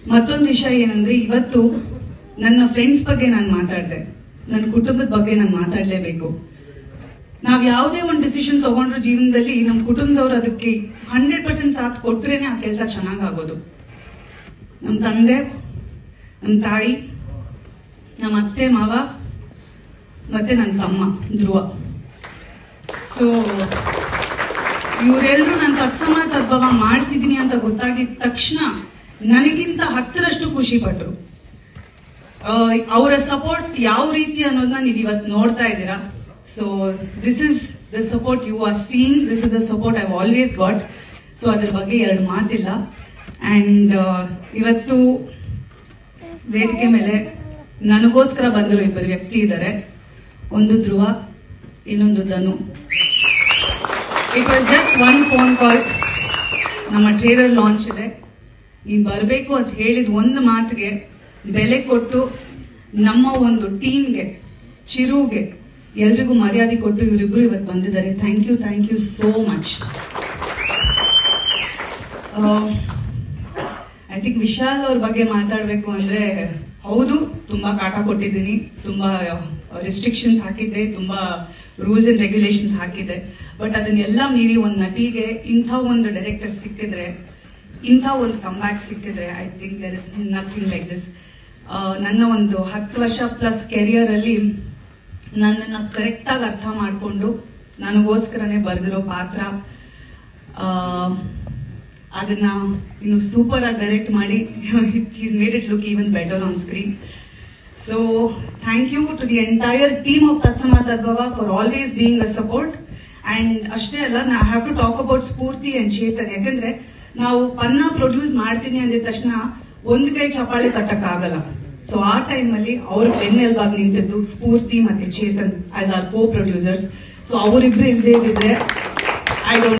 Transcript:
ಮತ್ತೊಂದು ವಿಷಯ ಏನಂದ್ರೆ ಇವತ್ತು ನನ್ನ ಫ್ರೆಂಡ್ಸ್ ಬಗ್ಗೆ ನಾನು ಮಾತಾಡಿದೆ ನನ್ನ ಕುಟುಂಬದ ಬಗ್ಗೆ ನಾನು ಮಾತಾಡಲೇಬೇಕು ನಾವ್ ಯಾವುದೇ ಒಂದು ಡಿಸಿಷನ್ ತಗೊಂಡ್ರು ಜೀವನದಲ್ಲಿ ನಮ್ಮ ಕುಟುಂಬದವ್ರು ಅದಕ್ಕೆ ಹಂಡ್ರೆಡ್ ಪರ್ಸೆಂಟ್ ಸಾಥ್ ಕೊಟ್ರೇನೆ ಆ ಕೆಲಸ ಚೆನ್ನಾಗಾಗೋದು ನಮ್ಮ ತಂದೆ ನಮ್ಮ ತಾಯಿ ನಮ್ಮ ಅತ್ತೆ ಮಾವ ಮತ್ತೆ ನನ್ನ ತಮ್ಮ ಧ್ರುವ ಸೊ ಇವರೆಲ್ಲರೂ ನಾನು ತತ್ಸಮ ತದ್ಭವ ಮಾಡ್ತಿದ್ದೀನಿ ಅಂತ ಗೊತ್ತಾಗಿದ ತಕ್ಷಣ ನನಗಿಂತ ಹತ್ತರಷ್ಟು ಖುಷಿ ಪಟ್ರು ಅವರ ಸಪೋರ್ಟ್ ಯಾವ ರೀತಿ ಅನ್ನೋದನ್ನ ನೀವು ಇವತ್ತು ನೋಡ್ತಾ ಇದ್ದೀರಾ so this is the support you are seeing this is the support I always got so ಅದ್ರ ಬಗ್ಗೆ ಎರಡು ಮಾತಿಲ್ಲ ಅಂಡ್ ಇವತ್ತು ವೇದಿಕೆ ಮೇಲೆ ನನಗೋಸ್ಕರ ಬಂದಿರೋ ಇಬ್ಬರು ವ್ಯಕ್ತಿ ಇದ್ದಾರೆ ಒಂದು ಧ್ರುವ ಇನ್ನೊಂದು Dhanu it was just one phone call ನಮ್ಮ ಟ್ರೇಡರ್ ಲಾಂಚ್ ಇದೆ ನೀನ್ ಬರಬೇಕು ಅಂತ ಹೇಳಿದ ಒಂದು ಮಾತಿಗೆ ಬೆಲೆ ಕೊಟ್ಟು ನಮ್ಮ ಒಂದು ಟೀಮ್ಗೆ ಚಿರುಗೆ ಎಲ್ರಿಗೂ ಮರ್ಯಾದೆ ಕೊಟ್ಟು ಇವರಿಬ್ರು ಇವತ್ತು ಬಂದಿದ್ದಾರೆ thank you thank you so much I think Vishal ಅವ್ರ ಬಗ್ಗೆ ಮಾತಾಡಬೇಕು ಅಂದ್ರೆ ಹೌದು ತುಂಬಾ ಕಾಟ ಕೊಟ್ಟಿದ್ದೀನಿ ತುಂಬಾ ರಿಸ್ಟ್ರಿಕ್ಷನ್ಸ್ ಹಾಕಿದ್ದೆ ತುಂಬಾ ರೂಲ್ಸ್ ಅಂಡ್ ರೆಗ್ಯುಲೇಷನ್ಸ್ ಹಾಕಿದ್ದೆ ಬಟ್ ಅದನ್ನೆಲ್ಲ ಮೀರಿ ಒಂದು ನಟಿಗೆ ಇಂಥ ಒಂದು ಡೈರೆಕ್ಟರ್ ಸಿಕ್ಕಿದ್ರೆ ಇಂಥ ಒಂದು ಕಂಬ್ಯಾಕ್ ಸಿಕ್ಕಿದ್ರೆ I think there is nothing like this ನನ್ನ ಒಂದು ಹತ್ತು ವರ್ಷ ಪ್ಲಸ್ ಕೆರಿಯರ್ ಅಲ್ಲಿ ನನ್ನನ್ನು ಕರೆಕ್ಟಾಗಿ ಅರ್ಥ ಮಾಡಿಕೊಂಡು ನನಗೋಸ್ಕರನೇ ಬರೆದಿರೋ ಪಾತ್ರ ಆ, ಅದನ್ನ ಇನ್ನು ಸೂಪರ್ ಆಗಿ ಡೈರೆಕ್ಟ್ ಮಾಡಿ is made it look even better on screen so thank you to the entire team of Tatsama Tadbhava for always being a support and ಅಷ್ಟೇ ಅಲ್ಲ ನಾ have to talk about Spoorthi and Chetan ಯಾಕಂದ್ರೆ ನಾವು ಪನ್ನ ಪ್ರೊಡ್ಯೂಸ್ ಮಾಡ್ತೀನಿ ಅಂದಿದ ತಕ್ಷಣ ಒಂದ್ ಕೈ ಚಪಾಳಿ ತಟ್ಟಕ್ಕಾಗಲ್ಲ ಸೊ ಆ ಟೈಮ್ ಅಲ್ಲಿ ಅವ್ರ ಬೆನ್ನೆಲ್ಬಾಗ್ ನಿಂತಿದ್ದು ಸ್ಫೂರ್ತಿ ಮತ್ತೆ Chetan as our co producers so ಅವರಿಬ್ರು ಇಲ್ಲದೆ ಇದ್ರೆ ಐ ಡೋಂಟ್